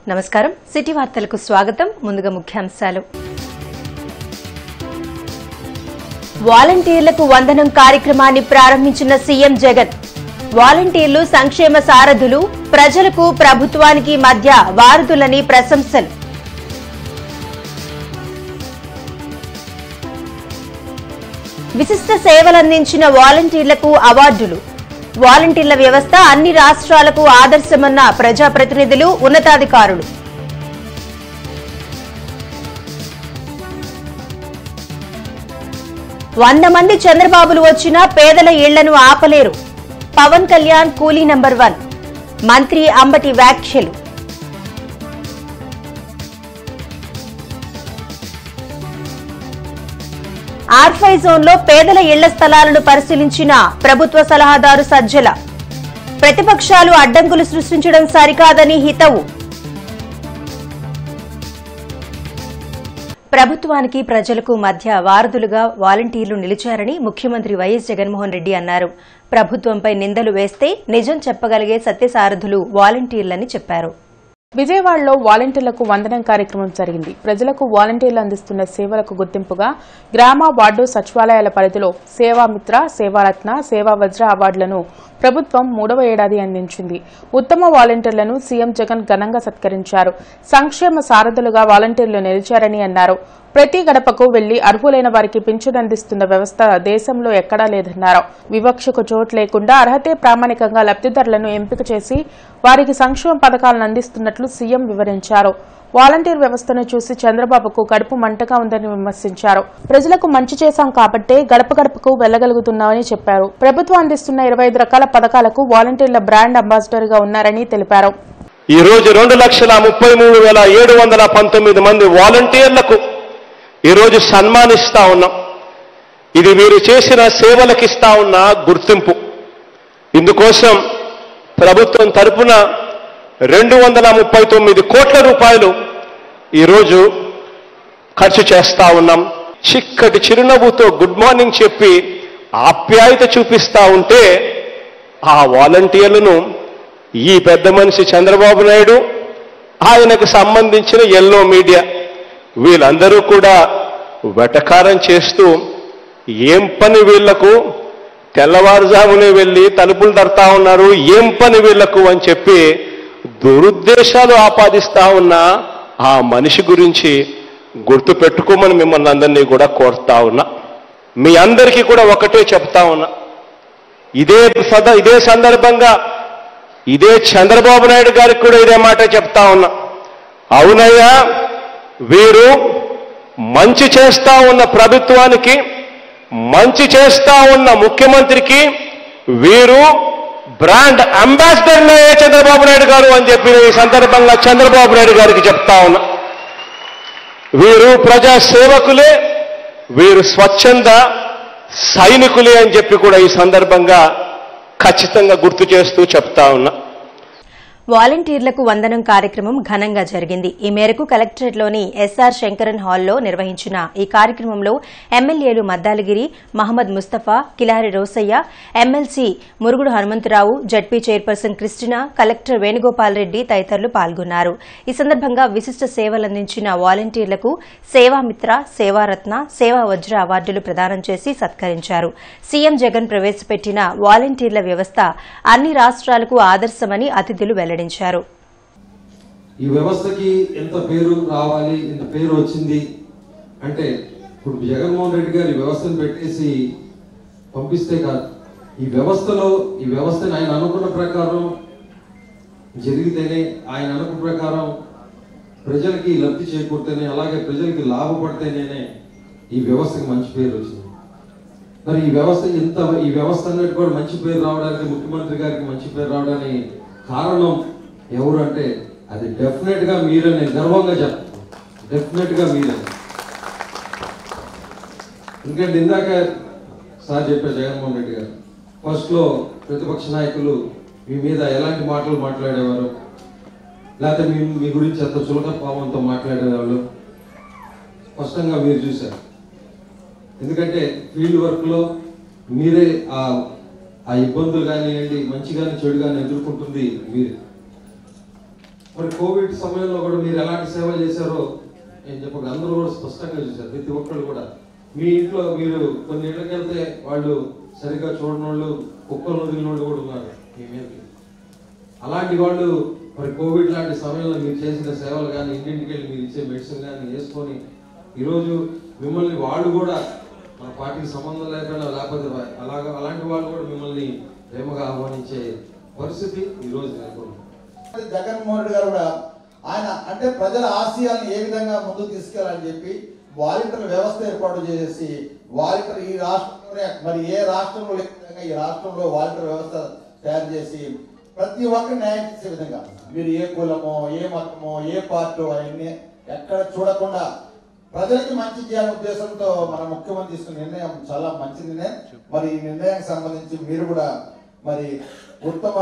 నమస్కారం సిటీ వార్తలకు స్వాగతం ముందుగా ముఖ్యాంశాలు వాలంటీర్లకు వందనం కార్యక్రమాన్ని ప్రారంభించిన సీఎం జగన్ వాలంటీర్లు సంక్షేమ సారథులు ప్రజలకు ప్రభుత్వానికి మధ్య వారధులని ప్రశంసలు విశిష్ట సేవలందించిన వాలంటీర్లకు అవార్డులు వాలంటీర్ల వ్యవస్థ అన్ని రాష్ట్రాలకు ఆదర్శమన్న ప్రజాప్రతినిధులు ఉన్నతాధికారులు వంద మంది చంద్రబాబులు వచ్చినా పేదల ఇళ్లను ఆపలేరు పవన్ కళ్యాణ్ కూలీ నంబర్ వన్ మంత్రి అంబటి వ్యాఖ్యలు ఆర్ఫై జోన్లో పేదల ఇళ్ల స్థలాలను పరిశీలించిన ప్రభుత్వ సలహాదారు సజ్జల ప్రతిపక్షాలు అడ్డంకులు సృష్టించడం సరికాదని హితవు ప్రభుత్వానికి ప్రజలకు మధ్య వారధులుగా వాలంటీర్లు నిలిచారని ముఖ్యమంత్రి వైఎస్ జగన్మోహన్ రెడ్డి అన్నారు ప్రభుత్వంపై నిందలు వేస్తే నిజం చెప్పగలిగే సత్యసారథులు వాలంటీర్లని చెప్పారు విజయవాడలో వాలంటీర్లకు వందనం కార్యక్రమం జరిగింది ప్రజలకు వాలంటీర్లు అందిస్తున్న సేవలకు గుర్తింపుగా గ్రామ వార్డు సచివాలయాల పరిధిలో సేవామిత్ర సేవారత్న సేవా వజ్ర అవార్డులను ప్రభుత్వం మూడవ ఏడాది అందించింది ఉత్తమ వాలంటీర్లను సీఎం జగన్ ఘనంగా సత్కరించారు సంక్షేమ సారథులుగా వాలంటీర్లు నిలిచారని అన్నారు ప్రతి గడపకు వెళ్లి అర్హులైన వారికి పింఛన్ అందిస్తున్న వ్యవస్థ దేశంలో ఎక్కడా లేదన్నారు వివక్షకు చోటు లేకుండా అర్హతే ప్రామాణికంగా లబ్దిదారులను ఎంపిక చేసి వారికి సంక్షేమ పథకాలను అందిస్తున్నట్లు సీఎం వివరించారు వాలంటీర్ వ్యవస్థను చూసి చంద్రబాబుకు కడుపు మంటగా ఉందని విమర్శించారు ప్రజలకు మంచి చేశాం కాబట్టే గడప గడపకు వెళ్లగలుగుతున్నామని చెప్పారు ప్రభుత్వం అందిస్తున్న ఇరవై ఐదు రకాల పథకాలకు వాలంటీర్ల బ్రాండ్ అంబాసిడర్ గా ఉన్నారని తెలిపారు ఈ రోజు రెండు లక్షల ముప్పై మూడు వేల ఏడు వందల పంతొమ్మిది మంది వాలంటీర్లకు ఈరోజు సన్మానిస్తా ఉన్నాం ఇది వీరు చేసిన సేవలకు ఇస్తా ఉన్న గుర్తింపు ఇందుకోసం ప్రభుత్వం తరపున రెండు వందల ముప్పై తొమ్మిది కోట్ల రూపాయలు ఈరోజు ఖర్చు చేస్తా ఉన్నాం చిక్కటి చిరునవ్వుతో గుడ్ మార్నింగ్ చెప్పి ఆప్యాయత చూపిస్తా ఉంటే ఆ వాలంటీర్లను ఈ పెద్ద మనిషి చంద్రబాబు నాయుడు ఆయనకు సంబంధించిన ఎల్లో మీడియా వీళ్ళందరూ కూడా వెటకారం చేస్తూ ఏం పని వీళ్లకు తెల్లవారుజామునే వెళ్ళి తలుపులు తడతా ఉన్నారు ఏం పని వీళ్లకు అని చెప్పి దురుద్దేశాలు ఆపాదిస్తా ఉన్న ఆ మనిషి గురించి గుర్తు పెట్టుకోమని మిమ్మల్ని అందరినీ కూడా కోరుతా ఉన్నా మీ అందరికీ కూడా ఒకటే చెప్తా ఉన్నా ఇదే సద ఇదే సందర్భంగా ఇదే చంద్రబాబు నాయుడు గారికి కూడా ఇదే మాట చెప్తా ఉన్నా అవునయ్యా వీరు మంచి చేస్తా ఉన్న ప్రభుత్వానికి మంచి చేస్తా ఉన్న ముఖ్యమంత్రికి వీరు బ్రాండ్ అంబాసిడర్లే చంద్రబాబు నాయుడు గారు అని చెప్పి ఈ సందర్భంగా చంద్రబాబు నాయుడు గారికి చెప్తా ఉన్నా వీరు ప్రజా సేవకులే వీరు స్వచ్ఛంద సైనికులే అని చెప్పి కూడా ఈ సందర్భంగా ఖచ్చితంగా గుర్తు చేస్తూ చెప్తా ఉన్నా వాలంటీర్లకు వందనం కార్యక్రమం ఘనంగా జరిగింది ఈ మేరకు కలెక్టరేట్లోని ఎస్ఆర్ శంకరన్ హాల్లో నిర్వహించిన ఈ కార్యక్రమంలో ఎమ్మెల్యేలు Maddaligiri Mohammed Mustafa Kilari Rosaiah MLC Murugudu Hanumantharao ZP chairperson Christina collector Venugopal Reddy తదితరులు పాల్గొన్నారు ఈ సందర్భంగా విశిష్ట సేవలందించిన వాలంటీర్లకు సేవామిత్ర సేవారత్న సేవా వజ్ర అవార్డులు ప్రదానం చేసి సత్కరించారు సీఎం జగన్ ప్రవేశపెట్టిన వాలంటీర్ల వ్యవస్థ అన్ని రాష్ట్రాలకు ఆదర్శమని అతిథులు వెల్లడించారు ఈ వ్యవస్థకి ఎంత పేరు రావాలి ఎంత పేరు వచ్చింది అంటే ఇప్పుడు జగన్మోహన్ రెడ్డి గారు ఈ వ్యవస్థను పెట్టేసి పంపిస్తే కాదు ఈ వ్యవస్థలో ఈ వ్యవస్థని ఆయన అనుకున్న ప్రకారం జరిగితేనే ఆయన అనుకున్న ప్రకారం ప్రజలకి లబ్ధి చేకూరితేనే అలాగే ప్రజలకి లాభపడితేనే ఈ వ్యవస్థకి మంచి పేరు వచ్చింది మరి ఈ వ్యవస్థ ఎంత ఈ వ్యవస్థ అన్నట్టు కూడా మంచి పేరు రావడానికి ముఖ్యమంత్రి గారికి మంచి పేరు రావడానికి కారణం ఎవరు అంటే అది డెఫినెట్ గా మీరని గర్వంగా చెప్తాను డెఫినెట్ గా మీరే ఎందుకంటే ఇందాక సార్ చెప్పారు జగన్మోహన్ రెడ్డి గారు ఫస్ట్ లో ప్రతిపక్ష నాయకులు మీ మీద ఎలాంటి మాటలు మాట్లాడేవారు లేకపోతే మీ మీ గురించి ఎంత చులక పావంతో మాట్లాడేవాళ్ళు స్పష్టంగా మీరు చూశారు ఎందుకంటే ఫీల్డ్ వర్క్లో మీరే ఆ ఆ ఇబ్బందులు కానివ్వండి మంచి కానీ చెడు కానీ ఎదుర్కొంటుంది మీరు మరి కోవిడ్ సమయంలో కూడా మీరు ఎలాంటి సేవలు చేశారో నేను చెప్పక అందరూ కూడా స్పష్టంగా చూశారు ప్రతి ఒక్కళ్ళు కూడా మీ ఇంట్లో మీరు కొన్ని ఇళ్ళకి వెళ్తే వాళ్ళు సరిగ్గా చూడని వాళ్ళు కుక్కలు వదిలిన వాళ్ళు కూడా ఉన్నారు మీ మీదకి అలాంటి వాళ్ళు మరి కోవిడ్ లాంటి సమయంలో మీరు చేసిన సేవలు కానీ ఇంటింటికి వెళ్ళి మీరు ఇచ్చే మెడిసిన్ కానీ వేసుకొని ఈరోజు మిమ్మల్ని వాళ్ళు కూడా మన పార్టీకి సంబంధం లేకుండా లేకపోతే అలాగా అలాంటి వాళ్ళు కూడా మిమ్మల్ని ప్రేమగా ఆహ్వానించే పరిస్థితి ఈరోజు నెలకొంది జగన్మోహన్ రెడ్డి గారు కూడా ఆయన అంటే ప్రజల ఆశయాలను ఏ విధంగా ముందుకు తీసుకెళ్ళాలని చెప్పి వాలంటీర్ వ్యవస్థ ఏర్పాటు చేసి వాలంటీర్ ఈ రాష్ట్రంలోనే మరి ఏ రాష్ట్రంలో లేని విధంగా ఈ రాష్ట్రంలో వాలంటీర్ వ్యవస్థ తయారు చేసి ప్రతి ఒక్కరు న్యాయం చేసే విధంగా మీరు ఏ కులమో ఏ మతమో ఏ పార్టీ అవన్నీ ఎక్కడ చూడకుండా ప్రజలకి మంచి చేయాలనే ఉద్దేశంతో మన ముఖ్యమంత్రి తీసుకున్న నిర్ణయం చాలా మంచి నిర్ణయం మరి ఈ నిర్ణయానికి సంబంధించి మీరు కూడా మరి ఉత్తమ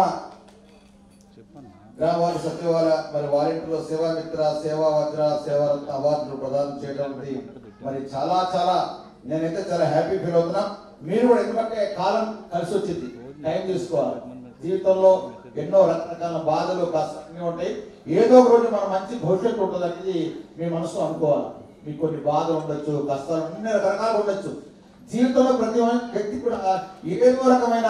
గ్రామాల సచివాలయ మరి వాలంటీర్లు సేవా మిత్ర సేవా వజ్ర సేవారత్న అవార్డులు ప్రదానం చేయడం అనేది మరి చాలా చాలా నేనైతే చాలా హ్యాపీ ఫీల్ అవుతున్నా మీరు కూడా ఎందుకంటే కాలం కలిసి వచ్చింది టైం తీసుకోవాలి జీవితంలో ఎన్నో రకరకాల బాధలు కష్టాలు అన్నీ ఉంటాయి ఏదో ఒక రోజు మన మంచి భవిష్యత్తు ఉంటుంది అనేది మీ మనసులో అనుకోవాలి మీకు కొన్ని బాధలు ఉండొచ్చు కష్టాలు అన్ని రకరకాలు ఉండొచ్చు జీవితంలో ప్రతి వ్యక్తి కూడా ఏదో రకమైన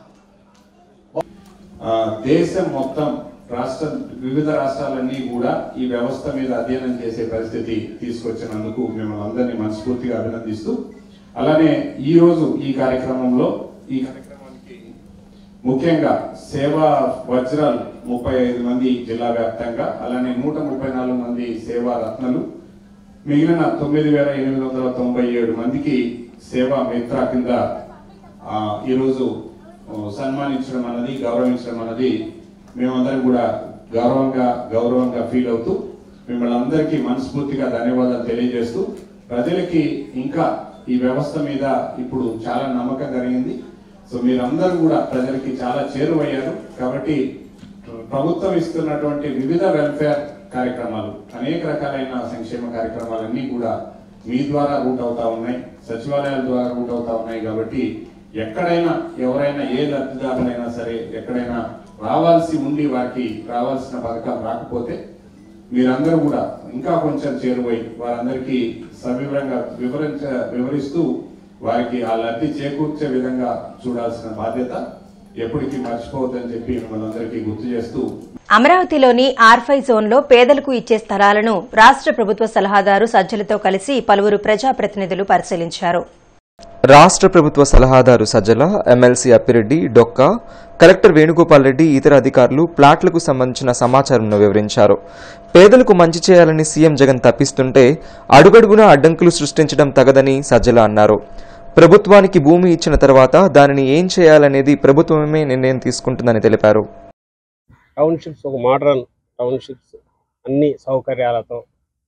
ఆ, దేశం మొత్తం రాష్ట్ర వివిధ రాష్ట్రాలన్నీ కూడా ఈ వ్యవస్థ మీద అధ్యయనం చేసే పరిస్థితి తీసుకొచ్చినందుకు మిమ్మల్ని అందరినీ మనస్ఫూర్తిగా అభినందిస్తూ అలానే ఈ రోజు ఈ కార్యక్రమంలో ఈ కార్యక్రమానికి ముఖ్యంగా సేవా వజ్రాలు ముప్పై ఐదు మంది జిల్లా వ్యాప్తంగా అలానే నూట ముప్పై నాలుగు మంది సేవా రత్నలు మిగిలిన తొమ్మిది వేల ఎనిమిది వందల తొంభై ఏడు మందికి సేవా మిత్ర కింద ఆ, ఈరోజు ఆ, సన్మానించడం అన్నది గౌరవించడం అన్నది మేమందరం కూడా గౌరవంగా గౌరవంగా ఫీల్ అవుతూ మిమ్మల్ని అందరికీ మనస్ఫూర్తిగా ధన్యవాదాలు తెలియజేస్తూ ప్రజలకి ఇంకా ఈ వ్యవస్థ మీద ఇప్పుడు చాలా నమ్మకం కలిగింది సో మీరందరూ కూడా ప్రజలకి చాలా చేరువయ్యారు కాబట్టి ప్రభుత్వం ఇస్తున్నటువంటి వివిధ వెల్ఫేర్ కార్యక్రమాలు అనేక రకాలైన సంక్షేమ కార్యక్రమాలన్నీ కూడా మీ ద్వారా రూట్ అవుతా ఉన్నాయి సచివాలయాల ద్వారా రూట్ అవుతా ఉన్నాయి కాబట్టి ఎక్కడైనా ఎవరైనా ఏ లబ్ధిదారులైనా సరే ఎక్కడైనా రావాల్సి ఉండి వారికి రావాల్సిన పథకాలు రాకపోతే మీరందరూ కూడా ఇంకా కొంచెం చేరువై వారందరికీ సవివరంగా వివరించ వివరిస్తూ వారికి ఆ లబ్ధి చేకూర్చే విధంగా చూడాల్సిన బాధ్యత ఎప్పటికీ మర్చిపోవద్దని చెప్పి మిమ్మల్ని అందరికీ గుర్తు చేస్తూ అమరావతిలోని ఆర్ఫై జోన్లో పేదలకు ఇచ్చే స్థలాలను రాష్ట ప్రభుత్వ సలహాదారు సజ్జలతో కలిసి పలువురు ప్రజాప్రతినిధులు పరిశీలించారు రాష్ట్ర ప్రభుత్వ సలహాదారు సజ్జల ఎమ్మెల్సీ అప్పిరెడ్డి డొక్క కలెక్టర్ వేణుగోపాల్ రెడ్డి ఇతర అధికారులు ప్లాట్లకు సంబంధించిన సమాచారంను వివరించారు పేదలకు మంచి చేయాలని సీఎం జగన్ తప్పిస్తుంటే అడుగడుగునా అడ్డంకులు సృష్టించడం తగదని సజ్జల అన్నారు ప్రభుత్వానికి భూమి ఇచ్చిన తర్వాత దానిని ఏం చేయాలనేది ప్రభుత్వమే నిర్ణయం తీసుకుంటుందని తెలిపారు టౌన్షిప్స్ ఒక మోడర్న్ టౌన్షిప్స్ అన్ని సౌకర్యాలతో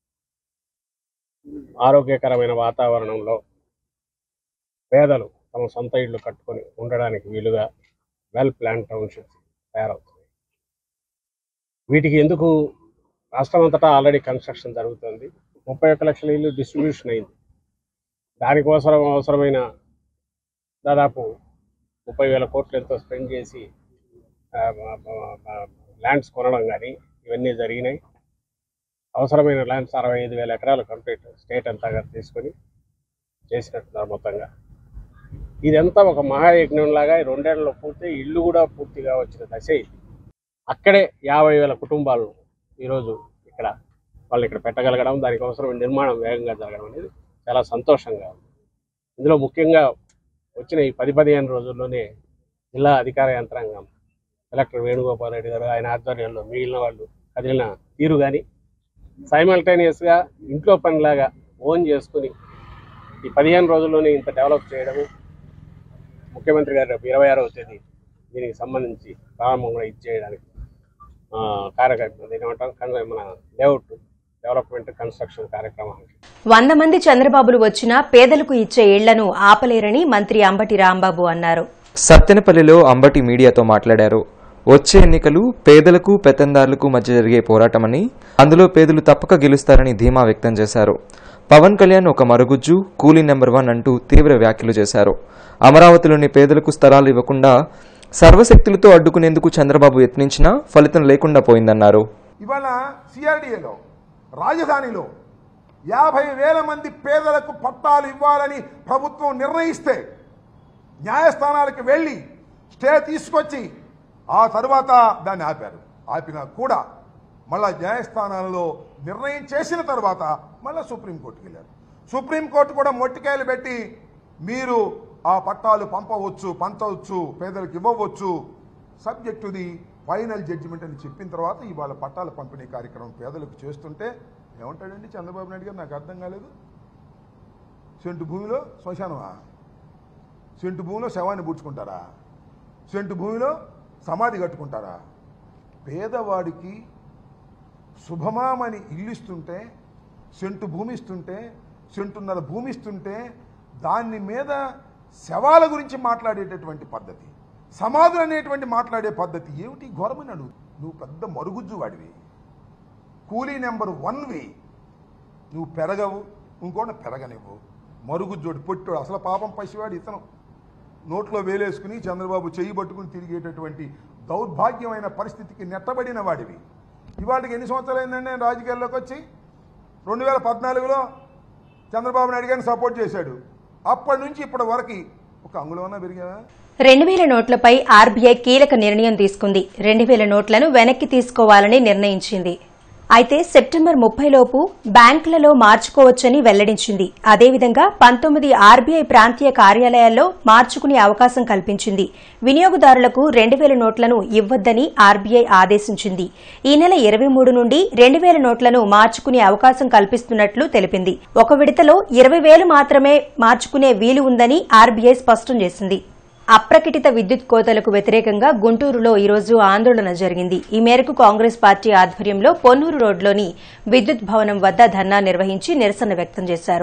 ఆరోగ్యకరమైన వాతావరణంలో పేదలు తమ సొంత ఇళ్ళు కట్టుకొని ఉండడానికి వీలుగా వెల్ ప్లాన్ టౌన్షిప్స్ తయారవుతున్నాయి వీటికి ఎందుకు రాష్ట్రం అంతటా ఆల్రెడీ కన్స్ట్రక్షన్ జరుగుతుంది ముప్పై ఒక్క లక్షల ఇల్లు డిస్ట్రిబ్యూషన్ అయింది దానికోసం అవసరమైన దాదాపు ముప్పై వేల కోట్లు ఎంతో స్పెండ్ చేసి ల్యాండ్స్ కొనడం కానీ ఇవన్నీ జరిగినాయి అవసరమైన ల్యాండ్స్ అరవై ఐదు వేల ఎకరాలు కంప్లీట్ స్టేట్ అంతా తీసుకొని చేసినట్టున్నారు మొత్తంగా ఇదంతా ఒక మహాయజ్ఞంలాగా ఈ రెండేళ్లలో పూర్తి ఇల్లు కూడా పూర్తిగా వచ్చిన దశ ఇది అక్కడే యాభై వేల కుటుంబాలు ఈరోజు ఇక్కడ వాళ్ళు ఇక్కడ పెట్టగలగడం దానికి అవసరమైన నిర్మాణం వేగంగా జరగడం అనేది చాలా సంతోషంగా ఉంది ఇందులో ముఖ్యంగా వచ్చిన ఈ పది పదిహేను రోజుల్లోనే జిల్లా అధికార యంత్రాంగం కలెక్టర్ వేణుగోపాల్ రెడ్డి గారు ఆయన ఆధ్వర్యంలో మిగిలిన వాళ్ళు కదిలిన తీరు కానీ సైమల్టేనియస్గా ఇంట్లో పనిలాగా ఓన్ చేసుకుని ఈ పదిహేను రోజుల్లోనే ఇంత డెవలప్ చేయడము ముఖ్యమంత్రి గారు రేపు ఇరవై ఆరవ తేదీ దీనికి సంబంధించి ప్రారంభం కూడా ఇచ్చేయడానికి కార్యక్రమం దీని ఏమంటాం కన్- మన లేఅవుట్ డెవలప్మెంట్ కన్స్ట్రక్షన్ కార్యక్రమానికి వంద మంది చంద్రబాబులు వచ్చినా పేదలకు ఇచ్చే ఇళ్లను ఆపలేరని మంత్రి అంబటి రాంబాబు అన్నారు సత్తెనపల్లిలో అంబటి మీడియాతో మాట్లాడారు వచ్చే ఎన్నికలు పేదలకు పెత్తందారులకు మధ్య జరిగే పోరాటమని అందులో పేదలు తప్పక గెలుస్తారని ధీమా వ్యక్తం చేశారు పవన్ కళ్యాణ్ ఒక మరుగుజ్జు కూలీ నెంబర్ వన్ అంటూ తీవ్ర వ్యాఖ్యలు చేశారు అమరావతిలోని పేదలకు స్థలాలు ఇవ్వకుండా సర్వశక్తులతో అడ్డుకునేందుకు చంద్రబాబు యత్నించినా ఫలితం లేకుండా పోయిందన్నారు ఇవాళ సిఆర్డిఏలో రాజధానిలో యాభై వేల మంది పేదలకు పట్టాలు ఇవ్వాలని ప్రభుత్వం నిర్ణయిస్తే న్యాయస్థానాలకు వెళ్ళి స్టే తీసుకొచ్చి ఆ తరువాత దాన్ని ఆపారు ఆపినా కూడా మళ్ళా న్యాయస్థానాలలో నిర్ణయం చేసిన తర్వాత మళ్ళా సుప్రీంకోర్టుకి వెళ్ళారు సుప్రీంకోర్టు కూడా మొట్టికాయలు పెట్టి మీరు ఆ పట్టాలు పంపవచ్చు పంచవచ్చు పేదలకు ఇవ్వవచ్చు సబ్జెక్ట్ ది ఫైనల్ జడ్జిమెంట్ అని చెప్పిన తర్వాత ఇవాళ పట్టాల పంపిణీ కార్యక్రమం పేదలకు చేస్తుంటే ఏమంటాడండి చంద్రబాబు నాయుడు గారు నాకు అర్థం కాలేదు సెంటు భూమిలో శ్మశానమా సెంటు భూమిలో శవాన్ని పూడ్చుకుంటారా సెంటు భూమిలో సమాధి కట్టుకుంటారా పేదవాడికి శుభమామని ఇల్లు ఇస్తుంటే సెంటు భూమి ఇస్తుంటే సెంటున్నర భూమి ఇస్తుంటే దాని మీద శవాల గురించి మాట్లాడేటటువంటి పద్ధతి సమాధులు అనేటువంటి మాట్లాడే పద్ధతి ఏమిటి ఘోరమని అడుగు నువ్వు పెద్ద మరుగుజ్జు వాడివి కూలీ నెంబర్ వన్వి నువ్వు పెరగవు ఇంకోటి పెరగనివ్వు మరుగుజ్జోడు పొట్టోడు అసలు పాపం పసివాడు ఇతను నోట్లో వేలేసుకుని చంద్రబాబు చెయ్యి పట్టుకుని తిరిగేటటువంటి దౌర్భాగ్యమైన పరిస్థితికి నెట్టబడిన వాడివి ఇవాటికి ఎన్ని సంవత్సరాలు అయిందండి ఆయన రాజకీయాల్లోకి వచ్చి రెండు వేల పద్నాలుగులో చంద్రబాబు నాయుడు గారిని సపోర్ట్ చేశాడు అప్పటి నుంచి ఇప్పటి వరకు ఒక అంగుళమన్నా పెరిగావా రెండు వేల నోట్లపై ఆర్బీఐ కీలక నిర్ణయం తీసుకుంది రెండు వేల నోట్లను వెనక్కి తీసుకోవాలని నిర్ణయించింది అయితే సెప్టెంబర్ ముప్పై లోపు బ్యాంకులలో మార్చుకోవచ్చని వెల్లడించింది అదేవిధంగా పంతొమ్మిది ఆర్బీఐ ప్రాంతీయ కార్యాలయాల్లో మార్చుకునే అవకాశం కల్పించింది వినియోగదారులకు రెండు వేల నోట్లను ఇవ్వొద్దని ఆర్బీఐ ఆదేశించింది ఈ నెల ఇరవై మూడు నుండి రెండు వేల నోట్లను మార్చుకునే అవకాశం కల్పిస్తున్నట్లు తెలిపింది ఒక విడతలో ఇరవై వేలు మాత్రమే మార్చుకునే వీలు ఉందని ఆర్బీఐ స్పష్టం చేసింది అప్రకటిత విద్యుత్ కోతలకు వ్యతిరేకంగా గుంటూరులో ఈరోజు ఆందోళన జరిగింది ఈ మేరకు కాంగ్రెస్ పార్టీ ఆధ్వర్యంలో పొన్నూరు రోడ్లోని విద్యుత్ భవనం వద్ద ధర్నా నిర్వహించి నిరసన వ్యక్తం చేశారు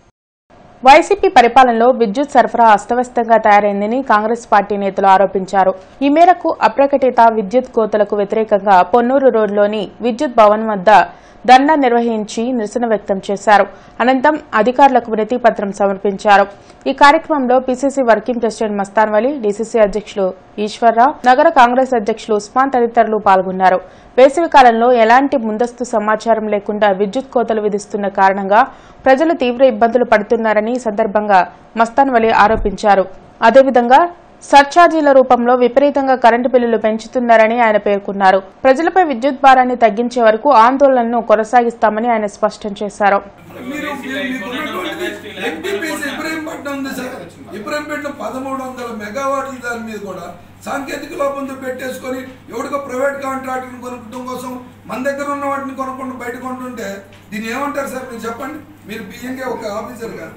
వైసీపీ పరిపాలనలో విద్యుత్ సరఫరా అస్తవ్యస్తంగా తయారైందని కాంగ్రెస్ పార్టీ నేతలు ఆరోపించారు ఈ మేరకు అప్రకటిత విద్యుత్ కోతలకు వ్యతిరేకంగా పొన్నూరు రోడ్లోని విద్యుత్ భవన్ వద్ద ధర్నా నిర్వహించి నిరసన వ్యక్తం చేశారు అనంతరం అధికారులకు వినతి పత్రం సమర్పించారు ఈ కార్యక్రమంలో PCC working president Mastan Vali DCC అధ్యక్షులు ఈశ్వర్రావు నగర కాంగ్రెస్ అధ్యక్షులు ఉస్మాన్ తదితరులు పాల్గొన్నారు వేసవి కాలంలో ఎలాంటి ముందస్తు సమాచారం లేకుండా విద్యుత్ కోతలు విధిస్తున్న కారణంగా ప్రజలు తీవ్ర ఇబ్బందులు పడుతున్నారని ఈ సందర్భంగా మస్తాన్ వలి ఆరోపించారు అదేవిధంగా సర్ఛార్జీల రూపంలో విపరీతంగా కరెంటు బిల్లులు పెంచుతున్నారని ఆయన పేర్కొన్నారు ప్రజలపై విద్యుత్ భారాన్ని తగ్గించే వరకు ఆందోళనను కొనసాగిస్తామని ఆయన స్పష్టం చేశారు మీరు ఎన్టీపీసీ ఇబ్రహీంపట్నం ఉంది సార్ ఇబ్రహీంపట్నం పదమూడు వందల మెగావాట్ల దాని మీద కూడా సాంకేతిక లోపంతో పెట్టేసుకొని ఎవడికో ప్రైవేట్ కాంట్రాక్టర్ని కొనుక్కడం కోసం మన దగ్గర ఉన్న వాటిని కొనుక్కుంటూ బయట కొంటుంటే దీన్ని ఏమంటారు సార్ మీరు చెప్పండి మీరు బియ్యంగా ఒక ఆఫీసర్ గారు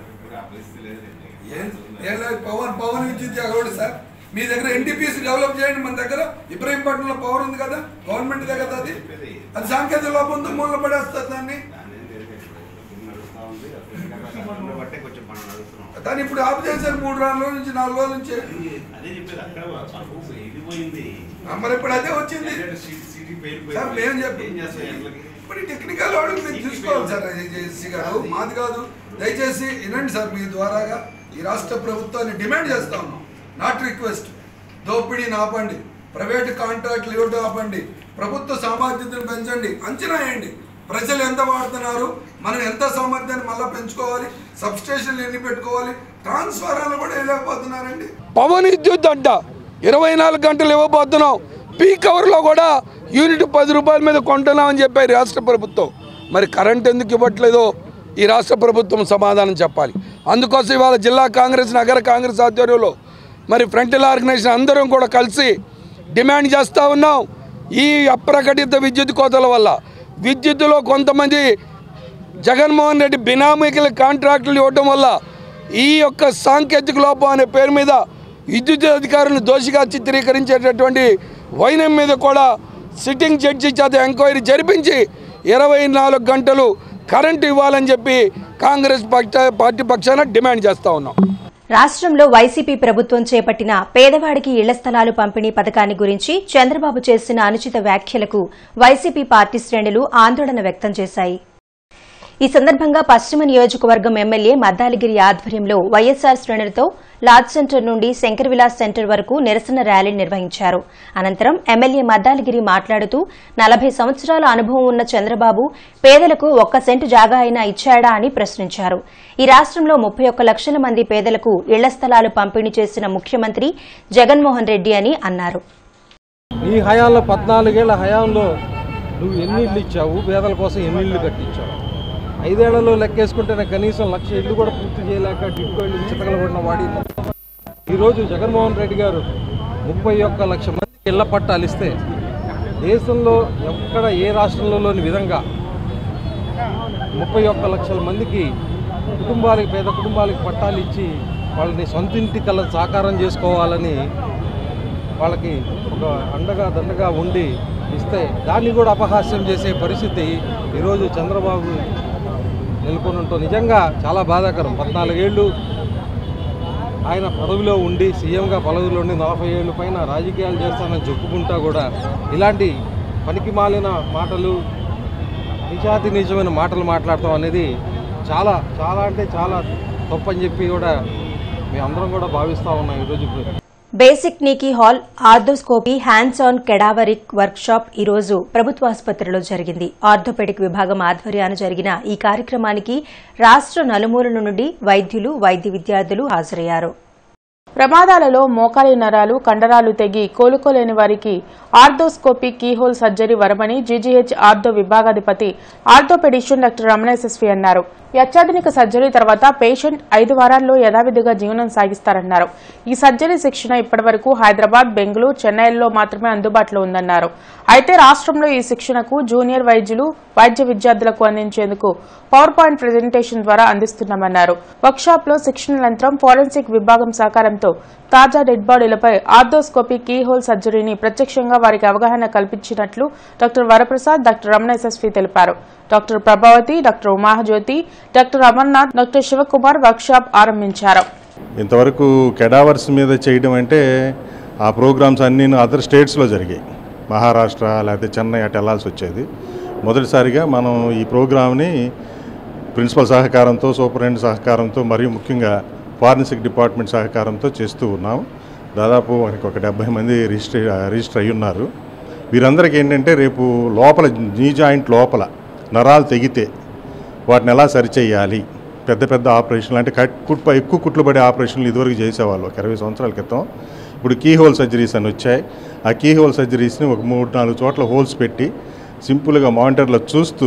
ఏం ఏం లేదు పవన్ పవన్ విద్యుత్ ఎవడు సార్ మీ దగ్గర ఎన్టీపీసీ డెవలప్ చేయండి మన దగ్గర ఇబ్రహీంపట్నంలో పవర్ ఉంది కదా గవర్నమెంట్ దగ్గర అది అది సాంకేతిక లోపంతో మూల పడేస్తుంది దాన్ని దాన్ని ఇప్పుడు ఆఫ్ చేశారు మూడు నాలుగు రోజుల నుంచి నాలుగు రోజుల నుంచి ఆ, మరి ఇప్పుడు అదే వచ్చింది సార్ మేము చెప్పి ఇప్పుడు టెక్నికల్ వాళ్ళు మీరు చూసుకోవాలి సార్ జేసీ గారు మాది కాదు దయచేసి వినండి సార్ మీ ద్వారాగా ఈ రాష్ట్ర ప్రభుత్వాన్ని డిమాండ్ చేస్తా ఉన్నాం నాట్ రిక్వెస్ట్ దోపిడీని ఆపండి ప్రైవేట్ కాంట్రాక్ట్లు ఇవ్వడం ఆపండి ప్రభుత్వ సామర్థ్యతను పెంచండి అంచనా వేయండి ప్రజలు ఎంత వాడుతున్నారు మనం ఎంత సామర్థ్యాన్ని మళ్ళీ పెంచుకోవాలి సబ్ స్టేషన్లు ఎన్ని పెట్టుకోవాలి ట్రాన్స్ఫారాలు కూడా వేయలేకపోతున్నారండి పవన్ విద్యుత్ అడ్డ ఇరవై నాలుగు గంటలు ఇవ్వబోతున్నాం పీక్ అవర్లో కూడా యూనిట్ పది రూపాయల మీద కొంటున్నామని చెప్పారు రాష్ట్ర ప్రభుత్వం మరి కరెంట్ ఎందుకు ఇవ్వట్లేదో ఈ రాష్ట్ర ప్రభుత్వం సమాధానం చెప్పాలి అందుకోసం ఇవాళ జిల్లా కాంగ్రెస్ నగర కాంగ్రెస్ ఆధ్వర్యంలో మరి ఫ్రంటల్ ఆర్గనైజేషన్ అందరం కూడా కలిసి డిమాండ్ చేస్తూ ఉన్నాం ఈ అప్రకటిత విద్యుత్ కోతల వల్ల విద్యుత్తులో కొంతమంది జగన్మోహన్ రెడ్డి బినామీకుల కాంట్రాక్టులు ఇవ్వడం వల్ల ఈ యొక్క సాంకేతిక లోపం అనే పేరు మీద విద్యుత్ అధికారులను దోషిగా చిత్రీకరించేటటువంటి వైనం మీద కూడా సిట్టింగ్ జడ్జి చేత ఎంక్వైరీ జరిపించి ఇరవై నాలుగు గంటలు కరెంటు ఇవ్వాలని చెప్పి కాంగ్రెస్ పక్ష పార్టీ పక్షాన డిమాండ్ చేస్తూ ఉన్నాం రాష్ట్రంలో వైసీపీ ప్రభుత్వం చేపట్టిన పేదవాడికి ఇళ్ల స్థలాలు పంపిణీ పథకాన్ని గురించి చంద్రబాబు చేసిన అనుచిత వ్యాఖ్యలకు వైసీపీ పార్టీ శ్రేణులు ఆందోళన వ్యక్తం చేశాయి ఈ సందర్భంగా పశ్చిమ నియోజకవర్గం ఎమ్మెల్యే మద్దాలిగిరి ఆధ్వర్యంలో వైఎస్సార్ శ్రేణులతో లార్జ్ సెంటర్ నుండి శంకర్ విలాస్ సెంటర్ వరకు నిరసన ర్యాలీ నిర్వహించారు అనంతరం ఎమ్మెల్యే మద్దాలగిరి మాట్లాడుతూ నలభై సంవత్సరాల అనుభవం ఉన్న చంద్రబాబు పేదలకు ఒక్క సెంటు జాగా అయినా ఇచ్చాడా అని ప్రశ్నించారు ఈ రాష్ట్రంలో ముప్పై ఒక్క లక్షల మంది పేదలకు ఇళ్ల స్థలాలు పంపిణీ చేసిన ముఖ్యమంత్రి జగన్మోహన్ రెడ్డి అని అన్నారు నీ హయాంలో పద్నాలుగేళ్ల హయాంలో నువ్వు ఎన్ని ఇళ్ళు ఇచ్చావు పేదల కోసం ఎన్ని ఇళ్ళు కట్టించావు ఐదేళ్లలో లెక్కేసుకుంటేనే కనీసం లక్ష ఇళ్ళు కూడా పూర్తి చేయలేక టిట్కో ఇళ్ళు చితకలబడిన వాడి ఈరోజు జగన్మోహన్ రెడ్డి గారు ముప్పై ఒక్క లక్ష మందికి ఇళ్ల పట్టాలు ఇస్తే దేశంలో ఎక్కడ ఏ రాష్ట్రంలోని విధంగా ముప్పై ఒక్క లక్షల మందికి కుటుంబాలకి పేద కుటుంబాలకి పట్టాలు ఇచ్చి వాళ్ళని సొంత ఇంటి కళ్ళ సాకారం చేసుకోవాలని వాళ్ళకి ఒక అండగా దండగా ఉండి ఇస్తే దాన్ని కూడా అపహాస్యం చేసే పరిస్థితి ఈరోజు చంద్రబాబు నెలకొని ఉంటాం నిజంగా చాలా బాధాకరం పద్నాలుగేళ్ళు ఆయన పదవిలో ఉండి సీఎంగా పదవిలో ఉండి నలభై ఏళ్ళ పైన రాజకీయాలు చేస్తానని చెప్పుకుంటా కూడా ఇలాంటి పనికి మాలిన మాటలు నిజాతి నిజమైన మాటలు మాట్లాడటం అనేది చాలా చాలా అంటే చాలా తప్పని చెప్పి కూడా మేము అందరం కూడా భావిస్తూ ఉన్నాం ఈరోజు ఇప్పుడు basic knee key hole arthroscopy hands on cadaveric workshop ఈ రోజు ప్రభుత్వాసుపత్రిలో జరిగింది ఆర్థోపెడిక్ విభాగం ఆధ్వర్యాన జరిగిన ఈ కార్యక్రమానికి రాష్ట్ర నలుమూలల నుండి వైద్యులు వైద్య విద్యార్థులు హాజరయ్యారు ప్రమాదాలలో మోకాలి నరాలు కండరాలు తెగి కోలుకోలేని వారికి ఆర్థోస్కోపీ కీహోల్ సర్జరీ వరమని జీజీహెచ్ ఆర్థో విభాగాధిపతి ఆర్థోపెడిషియన్ డాక్టర్ రమణేశస్వి అన్నారు ఈ అత్యాధునిక సర్జరీ తర్వాత పేషెంట్ ఐదు వారాల్లో యథావిధిగా జీవనం సాగిస్తారన్నారు ఈ సర్జరీ శిక్షణ ఇప్పటివరకు హైదరాబాద్ బెంగళూరు చెన్నైలో మాత్రమే అందుబాటులో ఉందన్నారు అయితే రాష్ట్రంలో ఈ శిక్షణకు జూనియర్ వైద్యులు వైద్య విద్యార్థులకు అందించేందుకు పవర్ పాయింట్ ప్రజెంటేషన్ ద్వారా అందిస్తున్నామన్నారు వర్క్షాప్ లో శిక్షణ అనంతరం ఫోరెన్సిక్ విభాగం సహకారంతో తాజా డెడ్ బాడీలపై ఆర్థోస్కోపీ కీహోల్ సర్జరీని ప్రత్యక్షంగా వారికి అవగాహన కల్పించినట్లు డాక్టర్ వరప్రసాద్ డాక్టర్ రమణ యశస్వి తెలిపారు doctor Prabhavathi doctor Umajyothi doctor Amarnath doctor Sivakumar workshop ఆరంభించారు ఇంతవరకు కెడావర్స్ మీద చేయడం అంటే ఆ ప్రోగ్రామ్స్ అన్నీ అదర్ స్టేట్స్లో జరిగాయి మహారాష్ట్ర లేకపోతే చెన్నై అటు వెళ్ళాల్సి వచ్చేది మొదటిసారిగా మనం ఈ ప్రోగ్రామ్ని ప్రిన్సిపల్ సహకారంతో సూపరింటెండెంట్ సహకారంతో మరియు ముఖ్యంగా ఫారెన్సిక్ డిపార్ట్మెంట్ సహకారంతో చేస్తూ ఉన్నాం దాదాపు మనకి ఒక డెబ్బై మంది రిజిస్టర్ రిజిస్టర్ అయ్యి ఉన్నారు వీరందరికీ ఏంటంటే రేపు లోపల నీ జాయింట్ లోపల నరాలు తెగితే వాటిని ఎలా సరిచేయాలి పెద్ద పెద్ద ఆపరేషన్లు అంటే కట్ కుట్ ఎక్కువ కుట్లు పడే ఆపరేషన్లు ఇదివరకు చేసేవాళ్ళు ఒక ఇరవై సంవత్సరాల క్రితం ఇప్పుడు కీ హోల్ సర్జరీస్ అని వచ్చాయి ఆ కీ హోల్ సర్జరీస్ని ఒక మూడు నాలుగు చోట్ల హోల్స్ పెట్టి సింపుల్గా మానిటర్లో చూస్తూ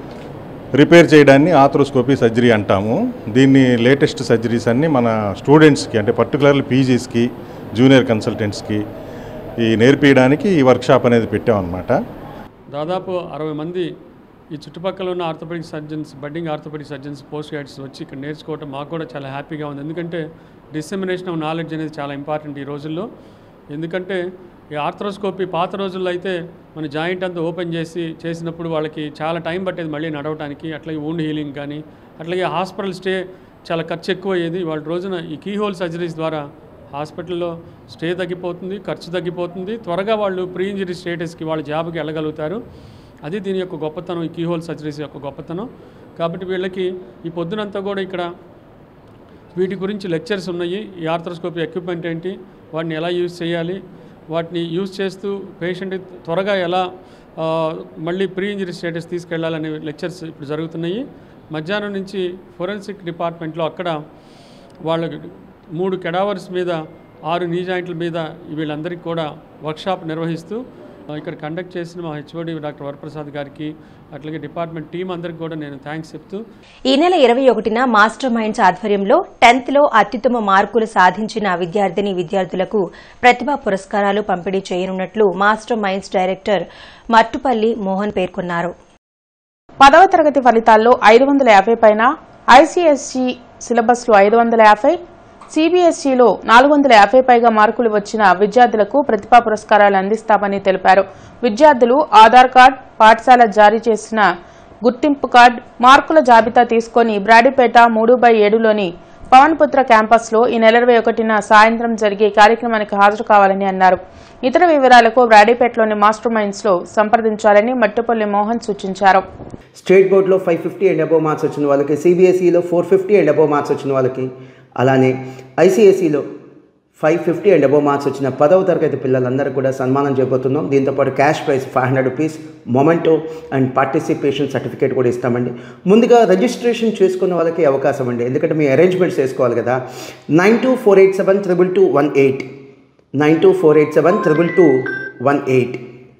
రిపేర్ చేయడాన్ని ఆథ్రోస్కోపీ సర్జరీ అంటాము దీన్ని లేటెస్ట్ సర్జరీస్ అన్ని మన స్టూడెంట్స్కి అంటే పర్టికులర్లీ పీజీస్కి జూనియర్ కన్సల్టెంట్స్కి ఈ నేర్పించడానికి ఈ వర్క్షాప్ అనేది పెట్టామన్నమాట దాదాపు అరవై మంది ఈ చుట్టుపక్కల ఉన్న orthopaedic surgeons budding orthopaedic surgeons post grads వచ్చి ఇక్కడ నేర్చుకోవటం మాకు కూడా చాలా హ్యాపీగా ఉంది ఎందుకంటే డిసెమినేషన్ ఆఫ్ నాలెడ్జ్ అనేది చాలా ఇంపార్టెంట్ ఈ రోజుల్లో ఎందుకంటే ఈ ఆర్థ్రోస్కోపీ పాత రోజుల్లో అయితే మన జాయింట్ అంతా ఓపెన్ చేసి చేసినప్పుడు వాళ్ళకి చాలా టైం పట్టేది మళ్ళీ నడవడానికి అట్లాగే వూండ్ హీలింగ్ కానీ అట్లాగే హాస్పిటల్ స్టే చాలా ఖర్చు ఎక్కువ అయ్యేది వాళ్ళ రోజున ఈ కీహోల్ సర్జరీస్ ద్వారా హాస్పిటల్లో స్టే తగ్గిపోతుంది ఖర్చు తగ్గిపోతుంది త్వరగా వాళ్ళు ప్రీ ఇంజరీ స్టేటస్కి వాళ్ళ జాబ్కి వెళ్ళగలుగుతారు అది దీని యొక్క గొప్పతనం ఈ కీహోల్ సర్జరీస్ యొక్క గొప్పతనం కాబట్టి వీళ్ళకి ఈ పొద్దునంతా కూడా ఇక్కడ వీటి గురించి లెక్చర్స్ ఉన్నాయి ఈ ఆర్థ్రోస్కోపీ ఎక్విప్మెంట్ ఏంటి వాటిని ఎలా యూజ్ చేయాలి వాటిని యూజ్ చేస్తూ పేషెంట్ త్వరగా ఎలా ఆ, మళ్ళీ ప్రీ ఇంజరీ స్టేటస్ తీసుకెళ్లాలనే లెక్చర్స్ ఇప్పుడు జరుగుతున్నాయి మధ్యాహ్నం నుంచి ఫోరెన్సిక్ డిపార్ట్మెంట్లో అక్కడ వాళ్ళ మూడు కెడావర్స్ మీద ఆరు నీ జాయింట్ల మీద వీళ్ళందరికీ కూడా వర్క్షాప్ నిర్వహిస్తూ ఆ, ఇక్కడ కండక్ట్ చేసిన మా హెచ్ఓడి డాక్టర్ వరప్రసాద్ గారికి అట్లాగే డిపార్ట్మెంట్ టీం అందరికీ కూడా నేను థ్యాంక్స్ చెప్తూ ఈ నెల ఇరవై ఒకటిన మాస్టర్ మైండ్స్ ఆధ్వర్యంలో టెన్త్ లో అత్యుత్తమ మార్కులు సాధించిన విద్యార్థిని విద్యార్థులకు ప్రతిభా పురస్కారాలు పంపిణీ చేయనున్నట్లు master minds director Mattupalli Mohan పేర్కొన్నారు పదవ తరగతి ఫలితాల్లో ఐదు వందల యాభై పైన ఐసీఎస్ఈ సిలబస్లో ఐదు వందల యాభై సిబిఎస్ఈలో నాలుగు వందల యాభై పైగా మార్కులు వచ్చిన విద్యార్థులకు ప్రతిభా పురస్కారాలు అందిస్తామని తెలిపారు విద్యార్థులు ఆధార్ కార్డ్ పాఠశాల జారీ చేసిన గుర్తింపు కార్డ్ మార్కుల జాబితా తీసుకొని బ్రాడీపేట మూడు బై ఏడులోని పవన్పుత్ర క్యాంపస్లో ఈ నెల ఇరవై ఒకటిన సాయంత్రం జరిగే కార్యక్రమానికి హాజరు కావాలని అన్నారు ఇతర వివరాలకు బ్రాడీపేటలోని మాస్టర్ మైండ్స్లో సంప్రదించాలని మట్టుపల్లి మోహన్ సూచించారు స్టేట్ బోర్డ్లో five fifty and above marks వచ్చిన వాళ్ళకి సిబిఎస్ఈలో four fifty and above marks వచ్చిన వాళ్ళకి అలానే ఐసీఎస్ఈలో five fifty and above marks వచ్చిన పదవ తరగతి పిల్లలందరూ కూడా సన్మానం చేయబోతున్నాం దీంతోపాటు cash prize five hundred rupees memento and participation certificate కూడా ఇస్తామండి ముందుగా రిజిస్ట్రేషన్ చేసుకున్న వాళ్ళకి అవకాశం అండి ఎందుకంటే మీ అరేంజ్మెంట్స్ చేసుకోవాలి కదా nine two four eight seven triple two one eight nine two four eight seven triple two one eight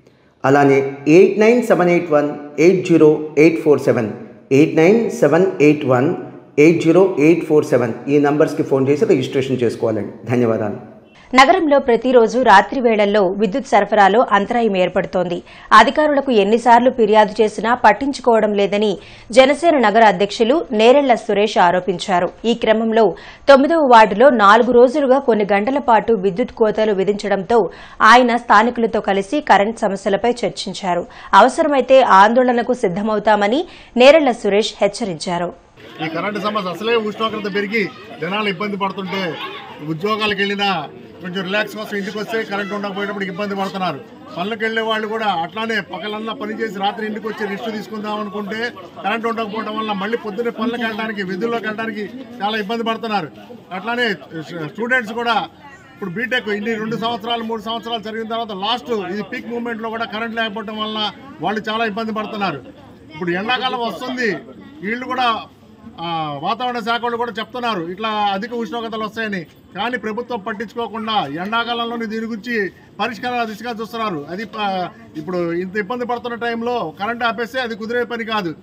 అలానే eight nine seven eight one eight zero eight four seven eight nine seven eight one eight zero eight four seven ఈ నంబర్స్కి phone చేసి registration చేసుకోవాలండి ధన్యవాదాలు నగరంలో ప్రతిరోజు రాత్రి వేళల్లో విద్యుత్ సరఫరాలో అంతరాయం ఏర్పడుతోంది అధికారులకు ఎన్నిసార్లు ఫిర్యాదు చేసినా పట్టించుకోవడం లేదని జనసేన నగర అధ్యక్షులు నేరెళ్ల సురేష్ ఆరోపించారు ఈ క్రమంలో తొమ్మిదవ వార్డులో నాలుగు రోజులుగా కొన్ని గంటల పాటు విద్యుత్ కోతలు విధించడంతో ఆయన స్థానికులతో కలిసి కరెంట్ సమస్యలపై చర్చించారు అవసరమైతే ఆందోళనకు సిద్దమవుతామని నేరెళ్ల సురేష్ హెచ్చరించారు ఈ కరెంటు సమస్య అసలే ఉష్ణోగ్రత పెరిగి జనాలు ఇబ్బంది పడుతుంటే ఉద్యోగాలకు వెళ్ళినా కొంచెం రిలాక్స్ కోసం ఇంటికి వస్తే కరెంట్ ఉండకపోయేటప్పుడు ఇబ్బంది పడుతున్నారు పనులకు వెళ్ళే వాళ్ళు కూడా అట్లానే పగలన్నా పని చేసి రాత్రి ఇంటికి వచ్చి రెస్ట్ తీసుకుందాం అనుకుంటే కరెంట్ ఉండకపోవడం వల్ల మళ్ళీ పొద్దున్నే పనులకు వెళ్ళడానికి విధుల్లోకి వెళ్ళడానికి చాలా ఇబ్బంది పడుతున్నారు అట్లానే స్టూడెంట్స్ కూడా ఇప్పుడు బీటెక్ ఇన్ని రెండు సంవత్సరాలు మూడు సంవత్సరాలు జరిగిన తర్వాత లాస్ట్ ఇది పీక్ మూమెంట్లో కూడా కరెంట్ లేకపోవడం వల్ల వాళ్ళు చాలా ఇబ్బంది పడుతున్నారు ఇప్పుడు ఎండాకాలం వస్తుంది వీళ్ళు కూడా ఆ, వాతావరణ శాఖ వాళ్ళు కూడా చెప్తున్నారు ఇట్లా అధిక ఉష్ణోగ్రతలు వస్తాయని కానీ ప్రభుత్వం పట్టించుకోకుండా ఎండాకాలంలోని దీని గురించి పరిష్కారాల దిశగా చూస్తున్నారు అది ప- ఇప్పుడు ఇంత ఇబ్బంది పడుతున్న టైంలో కరెంట్ ఆపేస్తే అది కుదిరే పని కాదు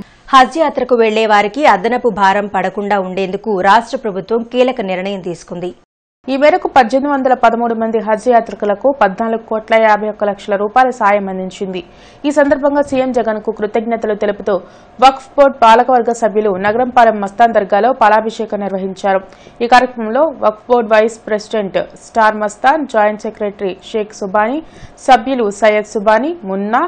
హజ్ యాత్రకు వెళ్లే వారికి అదనపు భారం పడకుండా ఉండేందుకు రాష్ట ప్రభుత్వం కీలక నిర్ణయం తీసుకుంది ఈ మేరకు పద్దెనిమిది వందల పదమూడు మంది హజ్ యాత్రికులకు పద్నాలుగు కోట్ల యాభై ఒక్క లక్షల రూపాయల సాయం అందించింది ఈ సందర్భంగా సీఎం జగన్ కు కృతజ్ఞతలు తెలుపుతూ వక్ఫ్ బోర్డు పాలకవర్గ సభ్యులు నగరంపాలెం మస్తాన్ దర్గాలో పాలాభిషేకం నిర్వహించారు ఈ కార్యక్రమంలో Waqf board vice president star Mastan joint secretary Shaik Subani సభ్యులు సయ్యద్ సుబానీ మున్నా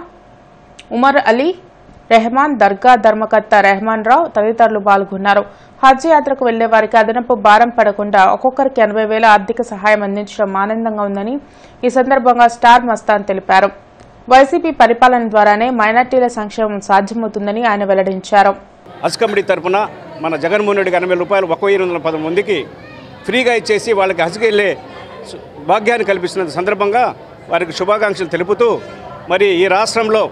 ఉమర్ అలీ రెహమాన్ దర్గా ధర్మకర్త రెహమాన్ రావు తదితరులు పాల్గొన్నారు హజ్ యాత్రకు వెళ్లే వారికి అదనపు భారం పడకుండా ఒక్కొక్కరికి ఎనభై వేల ఆర్థిక సహాయం అందించడం ఆనందంగా ఉందని ఈ సందర్భంగా స్టార్ మస్తాన్ తెలిపారు వైసీపీ పరిపాలన ద్వారానే మైనార్టీల సంక్షేమం సాధ్యమవుతుందని ఆయన వెల్లడించారు హజ్ కమిటీ తరపున మన జగన్మోహన్ రెడ్డికి ఎనభై రూపాయలు ఒక వెయ్యి ఎనిమిది వందల పది మందికి ఫ్రీగా ఇచ్చేసి వాళ్ళకి హజ్కి వెళ్ళే సు- భాగ్యాన్ని కల్పిస్తున్న సందర్భంగా వారికి శుభాకాంక్షలు తెలుపుతూ మరి ఈ రాష్ట్రంలో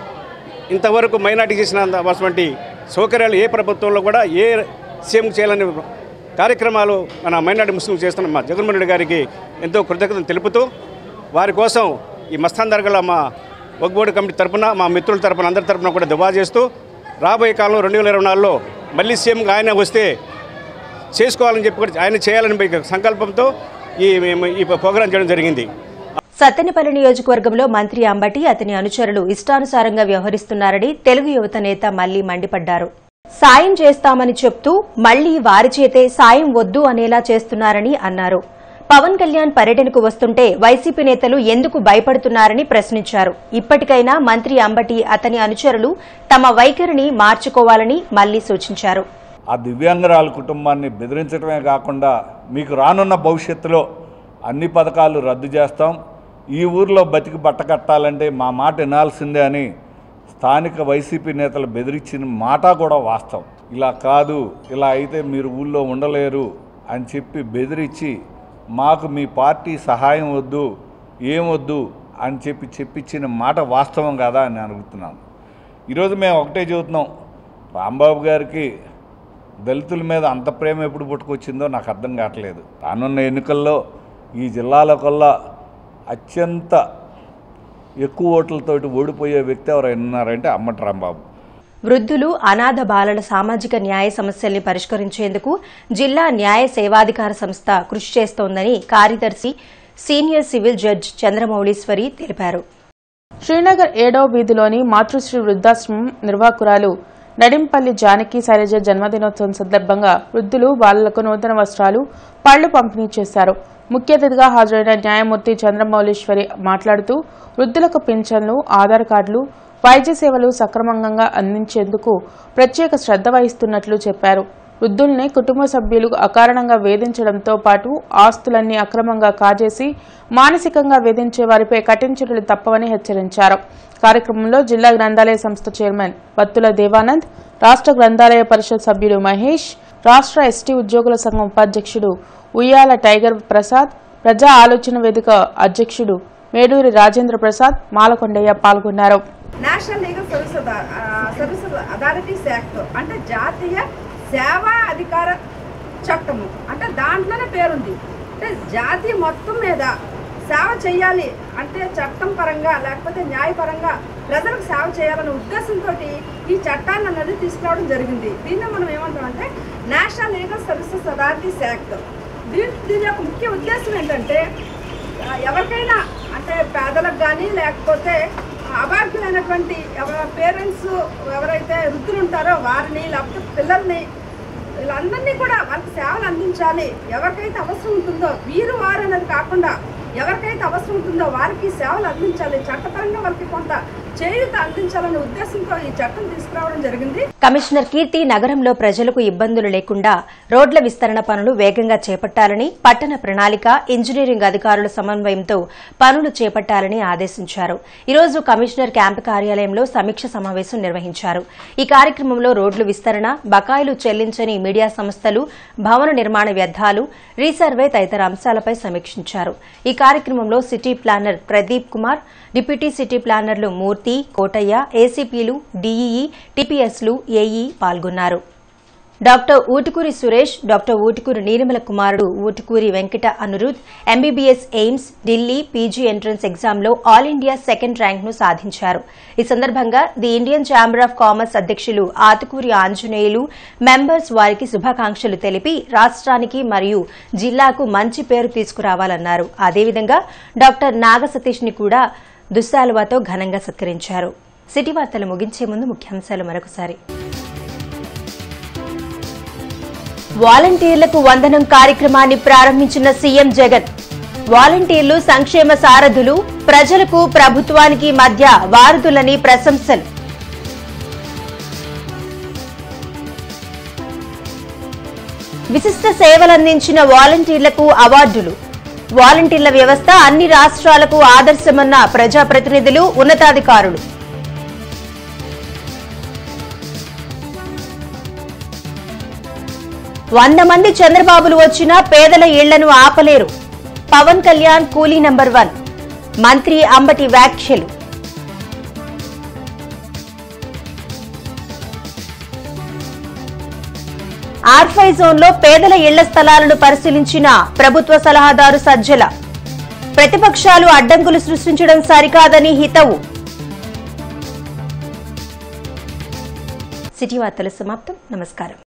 ఇంతవరకు మైనార్టీ చేసినటువంటి సౌకర్యాలు ఏ ప్రభుత్వంలో కూడా ఏ సీఎం చేయాలని కార్యక్రమాలు మన మైనార్టీ ముస్లిం చేస్తున్న మా జగన్మోహన్ రెడ్డి గారికి ఎంతో కృతజ్ఞతలు తెలుపుతూ వారి కోసం ఈ మస్తాన్ దర్గాలో మా వగ్బోర్డు కమిటీ తరపున మా మిత్రుల తరపున అందరి తరపున కూడా దుబా చేస్తూ రాబోయే కాలంలో రెండు వేల ఇరవై నాలుగులో మళ్ళీ సీఎంగా ఆయన వస్తే చేసుకోవాలని చెప్పి కూడా ఆయన చేయాలని ఒక సంకల్పంతో ఈ మేము ఈ ప్రోగ్రాం చేయడం జరిగింది సత్తెనపల్లి నియోజకవర్గంలో మంత్రి అంబటి అతని అనుచరులు ఇష్టానుసారంగా వ్యవహరిస్తున్నారని తెలుగు యువత నేత మళ్లీ మండిపడ్డారు సాయం చేస్తామని చెప్తూ మళ్లీ వారి చేతే సాయం వద్దు అనేలా చేస్తున్నారని అన్నారు పవన్ కళ్యాణ్ పర్యటనకు వస్తుంటే వైసీపీ నేతలు ఎందుకు భయపడుతున్నారని ప్రశ్నించారు ఇప్పటికైనా మంత్రి అంబటి అతని అనుచరులు తమ వైఖరిని మార్చుకోవాలని మళ్లీ సూచించారు ఆ దివ్యాంగరాల కుటుంబాన్ని బెదిరించడమే కాకుండా మీకు రానున్న భవిష్యత్తులో అన్ని పథకాలు రద్దు చేస్తాం ఈ ఊర్లో బతికి బట్ట కట్టాలంటే మా మాట వినాల్సిందే అని స్థానిక వైసీపీ నేతలు బెదిరించిన మాట కూడా వాస్తవం ఇలా కాదు ఇలా అయితే మీరు ఊళ్ళో ఉండలేరు అని చెప్పి బెదిరించి మాకు మీ పార్టీ సహాయం వద్దు ఏమొద్దు అని చెప్పి చెప్పించిన మాట వాస్తవం కదా అని అడుగుతున్నాను ఈరోజు మేము ఒకటే చెబుతున్నాం రాంబాబు గారికి దళితుల మీద అంత ప్రేమ ఎప్పుడు పుట్టుకొచ్చిందో నాకు అర్థం కావట్లేదు రానున్న ఎన్నికల్లో ఈ జిల్లాల కల్లా అత్యంత ఎక్కువ ఓట్లతోటి ఓడిపోయే వ్యక్తి ఎవరైనా ఉన్నారంటే అమ్మటి రాంబాబు వృద్ధులు అనాథ బాలల సామాజిక న్యాయ సమస్యల్ని పరిష్కరించేందుకు జిల్లా న్యాయ సేవాధికార సంస్థ కృషి చేస్తోందని కార్యదర్శి సీనియర్ సివిల్ జడ్జ్ చంద్రమౌళీశ్వరి తెలిపారు శ్రీనగర్ ఏడవ వీధిలోని మాతృశ్రీ వృద్ధాశ్రమం నిర్వాహకురాలు నడింపల్లి జానకి శైలజ జన్మదినోత్సవం సందర్భంగా వృద్ధులు బాలలకు నూతన వస్త్రాలు పళ్లు పంపిణీ చేశారు ముఖ్య అతిథిగా హాజరైన న్యాయమూర్తి చంద్రమౌళీశ్వరి మాట్లాడుతూ వృద్ధులకు పింఛన్లు ఆధార్ కార్డులు వైద్య సేవలు సక్రమంగా అందించేందుకు ప్రత్యేక శ్రద్ధ వహిస్తున్నట్లు చెప్పారు వృద్ధుల్ని కుటుంబ సభ్యులు అకారణంగా వేధించడంతో పాటు ఆస్తులన్నీ అక్రమంగా కాజేసి మానసికంగా వేధించే వారిపై కఠిన చర్యలు తప్పవని హెచ్చరించారు కార్యక్రమంలో జిల్లా గ్రంథాలయ సంస్థ చైర్మన్ వత్తుల దేవానంద్ రాష్ట్ర గ్రంథాలయ పరిషత్ సభ్యులు మహేష్ రాష్ట్ర ఎస్టీ ఉద్యోగుల సంఘం ఉపాధ్యక్షుడు ఉయ్యాల టైగర్ ప్రసాద్ ప్రజా ఆలోచన వేదిక అధ్యక్షుడు మేడూరి రాజేంద్ర ప్రసాద్ మాలకొండయ్య పాల్గొన్నారు national legal service service authorities act అంటే జాతీయ సేవా అధికార చట్టము అంటే దాంట్లోనే పేరుంది అంటే జాతి మొత్తం మీద సేవ చేయాలి అంటే చట్టం పరంగా లేకపోతే న్యాయపరంగా ప్రజలకు సేవ చేయాలనే ఉద్దేశంతో ఈ చట్టాన్ని అన్నది తీసుకురావడం జరిగింది దీన్ని మనం ఏమంటామంటే national legal services authorities act దీని దీని యొక్క ముఖ్య ఉద్దేశం ఏంటంటే ఆ, ఎవరికైనా అంటే పేదలకు కానీ లేకపోతే అభాగ్యులైనటువంటి ఎవరి పేరెంట్స్ ఎవరైతే వృద్ధులు ఉంటారో వారిని లేకపోతే పిల్లల్ని వీళ్ళందరినీ కూడా వారికి సేవలు అందించాలి ఎవరికైతే అవసరం ఉంటుందో వీరు వారు అనేది కాకుండా ఎవరికైతే అవసరం ఉంటుందో వారికి సేవలు అందించాలి చట్టపరంగా వారికి కొంత చేయూత అందించాలనే ఉద్దేశంతో ఈ చట్టం తీసుకురావడం జరిగింది కమిషనర్ కీర్తి నగరంలో ప్రజలకు ఇబ్బందులు లేకుండా రోడ్ల విస్తరణ పనులు వేగంగా చేపట్టాలని పట్టణ ప్రణాళిక ఇంజనీరింగ్ అధికారుల సమన్వయంతో పనులు చేపట్టాలని ఆదేశించారు ఈ రోజు కమిషనర్ క్యాంపు కార్యాలయంలో సమీక్ష సమావేశం నిర్వహించారు ఈ కార్యక్రమంలో రోడ్లు విస్తరణ బకాయిలు చెల్లించని మీడియా సంస్థలు భవన నిర్మాణ వ్యర్థాలు రీసర్వే తదితర అంశాలపై సమీక్షించారు ఈ కార్యక్రమంలో city planner Pradeep Kumar deputy city ప్లానర్లు మూర్తి కోటయ్య ఏసీపీలు డీఈఈ టీపీఎస్లు ఏఈ పాల్గొన్నారు డాక్టర్ ఊటుకూరి సురేష్ డాక్టర్ ఊటుకూరి నీలిమల కుమారుడు Utukuri Venkata Anirudh MBBS AIIMS Delhi PG entrance ఎగ్జామ్లో ఆల్ ఇండియా సెకండ్ ర్యాంక్ను సాధించారు ఈ సందర్భంగా the Indian chamber of commerce అధ్యక్షులు ఆతుకూరి ఆంజనేయులు మెంబర్స్ వారికి శుభాకాంక్షలు తెలిపి రాష్ట్రానికి మరియు జిల్లాకు మంచి పేరు తీసుకురావాలన్నారు అదేవిధంగా డాక్టర్ నాగ సతీష్ ని కూడా దుస్సాలువాతో ఘనంగా సత్కరించారు సిటీ వార్తలు ముగించే ముందు ముఖ్యాంశాలు మరొకసారి వాలంటీర్లకు వందనం కార్యక్రమాన్ని ప్రారంభించిన సీఎం జగన్ వాలంటీర్లు సంక్షేమ సారథులు ప్రజలకు ప్రభుత్వానికి మధ్య వారధులని ప్రశంసలు విశిష్ట సేవలందించిన వాలంటీర్లకు అవార్డులు వాలంటీర్ల వ్యవస్థ అన్ని రాష్ట్రాలకు ఆదర్శమన్న ప్రజాప్రతినిధులు ఉన్నతాధికారులు వంద మంది చంద్రబాబులు వచ్చినా పేదల ఇళ్లను ఆపలేరు పవన్ కళ్యాణ్ కూలీ నంబర్ వన్ మంత్రి అంబటి వ్యాఖ్యలు ఆర్ఫై జోన్లో పేదల ఇళ్ల స్థలాలను పరిశీలించిన ప్రభుత్వ సలహాదారు సజ్జల ప్రతిపక్షాలు అడ్డంకులు సృష్టించడం సరికాదని హితవు సిటీ వార్తల సమాప్తం నమస్కారం